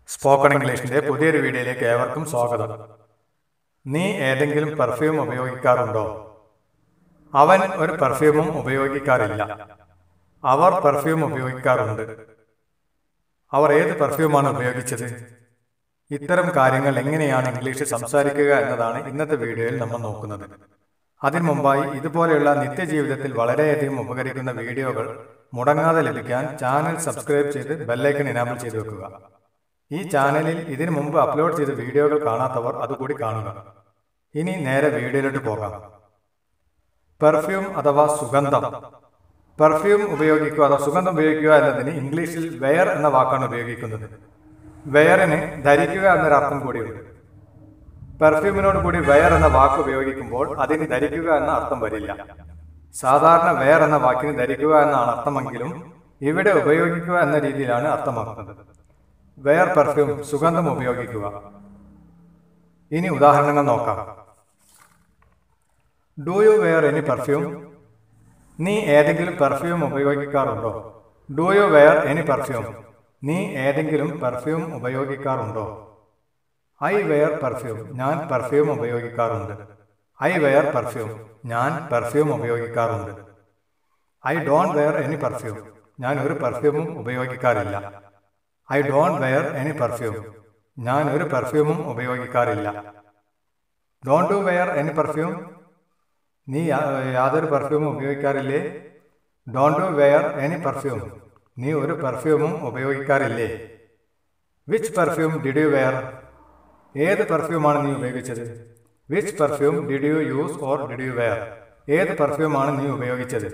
spoken ഇംഗ്ലീഷിന്റെ പുതിയൊരു വീഡിയോയിലേക്ക് ഏവർക്കും സ്വാഗതം നീ ഏതെങ്കിലും പെർഫ്യൂം ഉപയോഗിക്കാറുണ്ടോ അവൻ ഒരു പെർഫ്യൂമും ഉപയോഗിക്കാറില്ല അവർ പെർഫ്യൂം ഉപയോഗിക്കാറുണ്ട് അവർ ഏത് പെർഫ്യൂമാണ് ഉപയോഗിച്ചത് ഇത്തരം കാര്യങ്ങൾ എങ്ങനെയാണ് ഇംഗ്ലീഷിൽ സംസാരിക്കുക എന്നതാണ് ഇന്നത്തെ വീഡിയോയിൽ നമ്മൾ നോക്കുന്നത് അതിനു മുമ്പായി ഇതുപോലെയുള്ള നിത്യജീവിതത്തിൽ വളരെയധികം ഉപകരിക്കുന്ന വീഡിയോകൾ മുടങ്ങാതെ ലഭിക്കാൻ ചാനൽ സബ്സ്ക്രൈബ് ചെയ്ത് ബെല്ലൈക്കൺ ഇനാബിൾ ചെയ്തു വെക്കുക ഈ ചാനലിൽ ഇതിനു മുമ്പ് അപ്ലോഡ് ചെയ്ത വീഡിയോകൾ കാണാത്തവർ അതുകൂടി കാണുക ഇനി നേരെ വീഡിയോയിലോട്ട് പോകാം പെർഫ്യൂം അഥവാ സുഗന്ധം പെർഫ്യൂം ഉപയോഗിക്കുക അഥവാ സുഗന്ധം ഉപയോഗിക്കുക എന്നതിന് ഇംഗ്ലീഷിൽ വെയർ എന്ന വാക്കാണ് ഉപയോഗിക്കുന്നത് വെയറിന് ധരിക്കുക എന്നൊരർത്ഥം കൂടിയുണ്ട് പെർഫ്യൂമിനോട് കൂടി വെയർ എന്ന വാക്ക് ഉപയോഗിക്കുമ്പോൾ അതിന് ധരിക്കുക എന്ന അർത്ഥം വരില്ല സാധാരണ വെയർ എന്ന വാക്കിന് ധരിക്കുക എന്നാണ് അർത്ഥമെങ്കിലും ഇവിടെ ഉപയോഗിക്കുക എന്ന രീതിയിലാണ് അർത്ഥമാക്കുന്നത് വെയർ പെർഫ്യൂം സുഗന്ധം ഉപയോഗിക്കുക ഇനി ഉദാഹരണങ്ങൾ നോക്കാം do you wear any perfume നീ ഏതെങ്കിലും പെർഫ്യൂം ഉപയോഗിക്കാറുണ്ടോ do you wear any perfume നീ ഏതെങ്കിലും പെർഫ്യൂം ഉപയോഗിക്കാറുണ്ടോ ഐ വെയർ പെർഫ്യൂം ഞാൻ പെർഫ്യൂം ഉപയോഗിക്കാറുണ്ട് ഐ വെയർ പെർഫ്യൂം ഞാൻ പെർഫ്യൂം ഉപയോഗിക്കാറുണ്ട് I don't wear any perfume ഞാൻ ഒരു പെർഫ്യൂമും ഉപയോഗിക്കാറില്ല I don't wear any perfume ഞാൻ ഒരു പെർഫ്യൂമും ഉപയോഗിക്കാറില്ല don't do wear any perfume നീ യാ- യാതൊരു പെർഫ്യൂമും ഉപയോഗിക്കാറില്ലേ don't do wear any perfume നീ ഒരു പെർഫ്യൂമും ഉപയോഗിക്കാറില്ലേ which perfume did you wear ഏത് പെർഫ്യൂമാണ് നീ ഉപയോഗിച്ചത് which perfume did you use or did you wear ഏത് പെർഫ്യൂമാണ് നീ ഉപയോഗിച്ചത്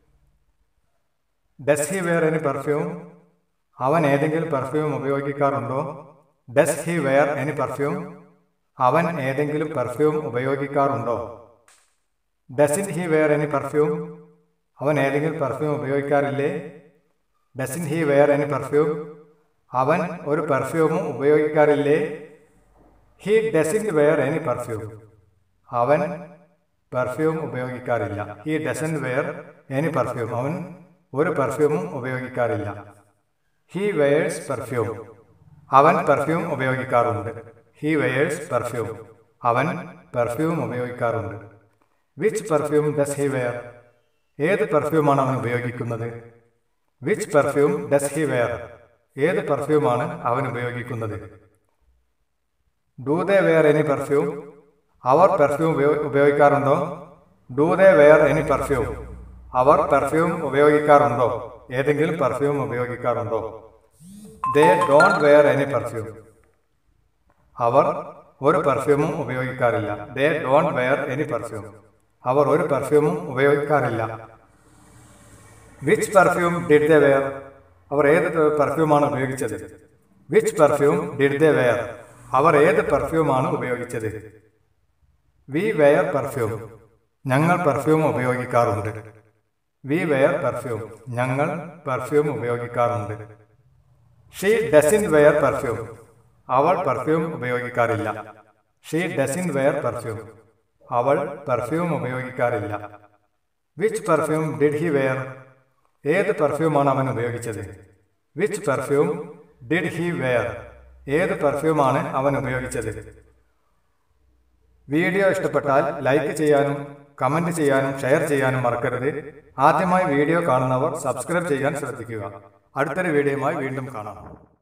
does he wear any perfume അവൻ ഏതെങ്കിലും പെർഫ്യൂം ഉപയോഗിക്കാറുണ്ടോ does he wear any perfume അവൻ ഏതെങ്കിലും പെർഫ്യൂം ഉപയോഗിക്കാറുണ്ടോ doesn't he wear any perfume അവൻ ഏതെങ്കിലും പെർഫ്യൂം ഉപയോഗിക്കാറില്ലേ doesn't he wear any perfume അവൻ ഒരു പെർഫ്യൂമും ഉപയോഗിക്കാറില്ലേ he doesn't wear any perfume അവൻ പെർഫ്യൂം ഉപയോഗിക്കാറില്ല he doesn't wear any perfume അവൻ ഒരു പെർഫ്യൂമും ഉപയോഗിക്കാറില്ല ഹി വെയേഴ്സ് പെർഫ്യൂം അവൻ പെർഫ്യൂം ഉപയോഗിക്കാറുണ്ട് ഹി വെയേഴ്സ് പെർഫ്യൂം അവൻ പെർഫ്യൂം ഉപയോഗിക്കാറുണ്ട് which perfume does he wear ഏത് പെർഫ്യൂമാണ് അവൻ ഉപയോഗിക്കുന്നത് which perfume does he wear ഏത് പെർഫ്യൂമാണ് അവൻ ഉപയോഗിക്കുന്നത് do they wear any perfume അവർ പെർഫ്യൂം ഉപയോ- ഉപയോഗിക്കാറുണ്ടോ do they wear any perfume അവർ പെർഫ്യൂം ഉപയോഗിക്കാറുണ്ടോ ഏതെങ്കിലും പെർഫ്യൂം ഉപയോഗിക്കാറുണ്ടോ they don't wear any perfume അവർ ഒരു പെർഫ്യൂമും ഉപയോഗിക്കാറില്ല they don't wear any perfume അവർ ഒരു പെർഫ്യൂമും ഉപയോഗിക്കാറില്ല which perfume did they wear അവർ ഏത് പെർഫ്യൂമാണ് ഉപയോഗിച്ചത് which perfume did they wear അവർ ഏത് പെർഫ്യൂമാണ് ഉപയോഗിച്ചത് വി വെയർ പെർഫ്യൂം ഞങ്ങൾ പെർഫ്യൂം ഉപയോഗിക്കാറുണ്ട് വി വെയർ പെർഫ്യൂം ഞങ്ങൾ പെർഫ്യൂം ഉപയോഗിക്കാറുണ്ട് ഷീ ഡസിൻ വെയർ പെർഫ്യൂം അവൾ പെർഫ്യൂം ഉപയോഗിക്കാറില്ല ഷീ ഡസിൻ വെയർ പെർഫ്യൂം അവൾ പെർഫ്യൂം ഉപയോഗിക്കാറില്ല which perfume did he wear ഏത് പെർഫ്യൂമാണ് അവൻ ഉപയോഗിച്ചത് which perfume did he wear ഏത് പെർഫ്യൂമാണ് അവൻ ഉപയോഗിച്ചത് വീഡിയോ ഇഷ്ടപ്പെട്ടാൽ ലൈക്ക് ചെയ്യാനും കമന്റ് ചെയ്യാനും ഷെയർ ചെയ്യാനും മറക്കരുത് ആദ്യമായി വീഡിയോ കാണുന്നവർ സബ്സ്ക്രൈബ് ചെയ്യാൻ ശ്രദ്ധിക്കുക അടുത്തൊരു വീഡിയോയുമായി വീണ്ടും കാണാം